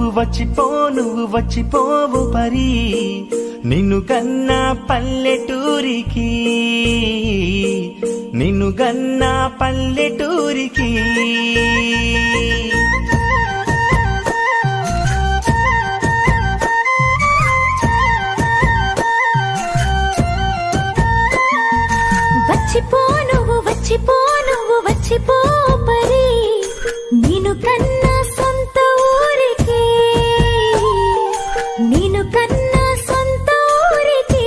వచ్చిపో నువ్వు వచ్చిపోవు పరి నిన్ను కన్నా పల్లెటూరికి నిన్ను గన్నా పల్లెటూరికి వచ్చిపో నువ్వు వచ్చిపో నువ్వు వచ్చిపో పరి నేను కన్నా సొంత ఊరికి నేను కన్నా సొంత ఊరికి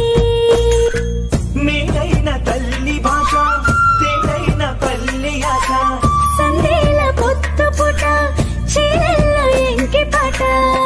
మేలైన తల్లి భాష తేలైన పల్లె ఆశ సందేల పొత్తు పుట చీరల్లో ఎంకి పాట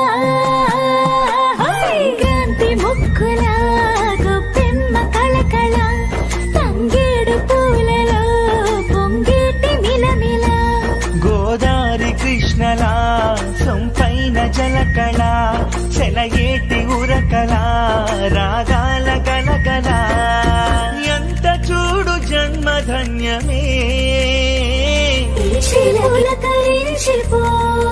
క్రాంతి ముక్కుల గొప్పెమ్మ కళకళ తంగేడు పూలలో పొంగేటి మిలమిల గోదారి కృష్ణలా సొంపైన జలకళ చెలయేటి ఉరకల రాగాల గలగల ఎంత చూడు జన్మధన్యమే చిలకరించిపో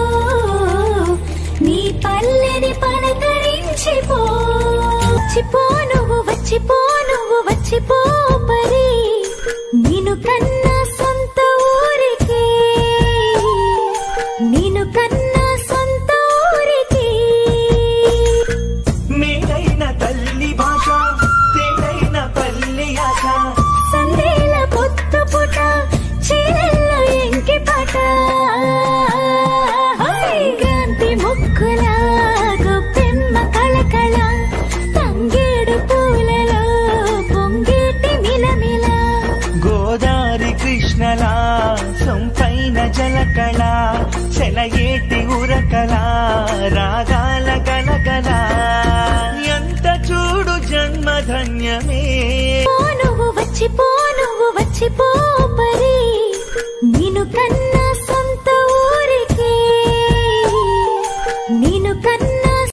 నీ పల్లెని పలకరించిపో వచ్చిపో నువ్వు వచ్చిపో నువ్వు వచ్చిపో పరి నేను కన్నా సొంత ఊరికి నేను కన్నా సొంత ఊరికి మేలైన తల్లి భాష తేలైన పల్లె ఆశ సందేల పొత్తు పుట చీరల్లో ఎంకి పాట క్రాంతి ముక్కుల గొప్పెమ్మ కళకళ తంగేడు పూలలో పొంగేటి మిలమిల గోదారి కృష్ణలా సొంపైన జలకళ చెలయేటి ఉరకల రాగాల గలగల ఎంత చూడు జన్మధన్యమే పో నువ్వు వచ్చిపో నువ్వు వచ్చిపో